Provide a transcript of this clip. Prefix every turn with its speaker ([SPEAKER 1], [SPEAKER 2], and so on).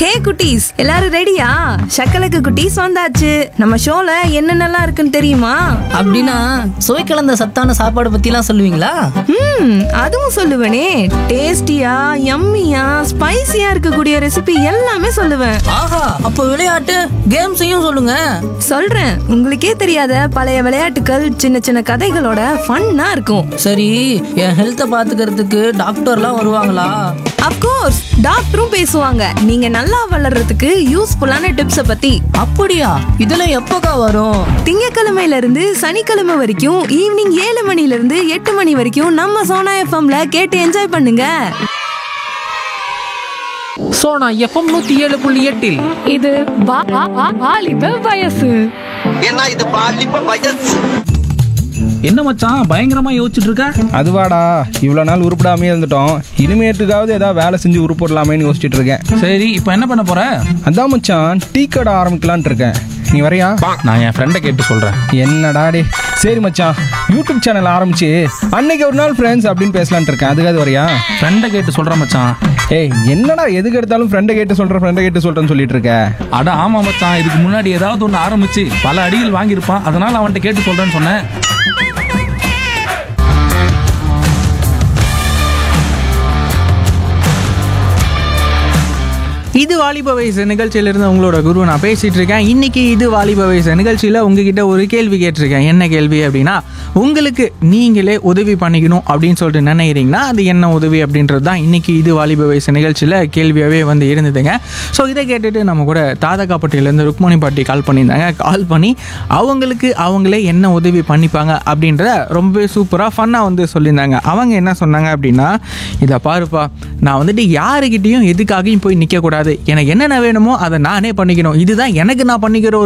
[SPEAKER 1] ஹே குட்டீஸ் எல்லாரும் ரெடியா சக்கலக்கு குட்டீஸ் வந்தாச்சு நம்ம ஷோல என்னென்னலாம் இருக்குன்னு தெரியுமா
[SPEAKER 2] அப்படின்னா சுவை கலந்த சத்தான சாப்பாடு பத்திலாம் சொல்லுவீங்களா
[SPEAKER 1] ம் அதுவும் சொல்லுவேனே டேஸ்டியா யம்மியா ஸ்பைசியா இருக்கக்கூடிய ரெசிபி எல்லாமே சொல்லுவேன்
[SPEAKER 2] ஆஹா அப்போ விளையாட்டு கேம்ஸையும் சொல்லுங்க
[SPEAKER 1] சொல்றேன் உங்களுக்கே தெரியாத பழைய விளையாட்டுகள் சின்ன சின்ன கதைகளோட ஃபன்னா இருக்கும்
[SPEAKER 2] சரி என் ஹெல்த்தை பாத்துக்கிறதுக்கு டாக்டர்லாம் வருவாங்களா
[SPEAKER 1] அப்கோர்ஸ் டாக்டரும் பேசுவாங்க நீங்க நல்லா வளர்றதுக்கு யூஸ்ஃபுல்லான டிப்ஸை பத்தி
[SPEAKER 2] அப்படியா இதெல்லாம் எப்போக்கா வரும்
[SPEAKER 1] திங்கக்கிழமையில இருந்து சனிக்கிழமை வரைக்கும் ஈவினிங் ஏழு மணில இருந்து எட்டு மணி வரைக்கும் நம்ம சோனா எஃப்எம்ல கேட்டு என்ஜாய் பண்ணுங்க
[SPEAKER 3] சோனா எஃப்எம் நூத்தி ஏழு புள்ளி எட்டில்
[SPEAKER 4] இது வா- வா- வா- வாலிப வயசு
[SPEAKER 5] ஏன்னா இது பாலிப்ப வயசு
[SPEAKER 6] என்ன மச்சான் பயங்கரமா யோசிச்சுட்டு இருக்க
[SPEAKER 7] அதுவாடா இவ்வளோ நாள் உருப்படாமே இருந்துட்டோம் இனிமேட்டுக்காவது ஏதாவது வேலை செஞ்சு உருப்பிடலாமேன்னு யோசிச்சுட்டு இருக்கேன்
[SPEAKER 6] சரி இப்போ என்ன பண்ண போற
[SPEAKER 7] அதான் மச்சான் டீ கடை ஆரம்பிக்கலான்ட்டு இருக்கேன் நீ வரையா
[SPEAKER 6] நான் என் ஃப்ரெண்டை கேட்டு சொல்றேன்
[SPEAKER 7] என்னடா டே சரி மச்சான் யூடியூப் சேனல் ஆரம்பிச்சு அன்னைக்கு ஒரு நாள் ஃப்ரெண்ட்ஸ் அப்படின்னு பேசலான்ட்டு இருக்கேன் அதுக்காவது வரையா
[SPEAKER 6] ஃப்ரெண்டை கேட்டு சொல்றேன் மச்சான்
[SPEAKER 7] ஏய் என்னடா எதுக்கு எடுத்தாலும் ஃப்ரெண்டை கேட்டு சொல்கிறேன் ஃப்ரெண்டை கேட்டு சொல்கிறேன்னு சொல்லிட்டு இருக்க
[SPEAKER 6] அட ஆமா மச்சான் இதுக்கு முன்னாடி ஏதாவது ஒன்று ஆரம்பிச்சு பல அடிகள் வாங்கியிருப்பான் அதனால அவன்கிட்ட கேட்டு சொல்றேன்னு சொன்னேன்
[SPEAKER 3] இது வாலிப வயசு நிகழ்ச்சியிலிருந்து உங்களோட குரு நான் பேசிட்டு இருக்கேன் இன்னைக்கு இது வாலிப வயசு நிகழ்ச்சியில் உங்ககிட்ட ஒரு கேள்வி கேட்டிருக்கேன் என்ன கேள்வி அப்படின்னா உங்களுக்கு நீங்களே உதவி பண்ணிக்கணும் அப்படின்னு சொல்லிட்டு நினைக்கிறீங்கன்னா அது என்ன உதவி அப்படின்றது தான் இன்னைக்கு இது வாலிப வயசு நிகழ்ச்சியில் கேள்வியாகவே வந்து இருந்ததுங்க ஸோ இதை கேட்டுட்டு நம்ம கூட தாதகாப்பட்டியிலேருந்து ருக்மணி பாட்டி கால் பண்ணியிருந்தாங்க கால் பண்ணி அவங்களுக்கு அவங்களே என்ன உதவி பண்ணிப்பாங்க அப்படின்ற ரொம்பவே சூப்பராக ஃபன்னாக வந்து சொல்லியிருந்தாங்க அவங்க என்ன சொன்னாங்க அப்படின்னா இதை பாருப்பா நான் வந்துட்டு யாருக்கிட்டேயும் எதுக்காகவும் போய் நிற்கக்கூடாது எனக்கு என்னென்ன வேணுமோ அதை நானே பண்ணிக்கணும் இதுதான் எனக்கு நான் பண்ணிக்கிற ஒரு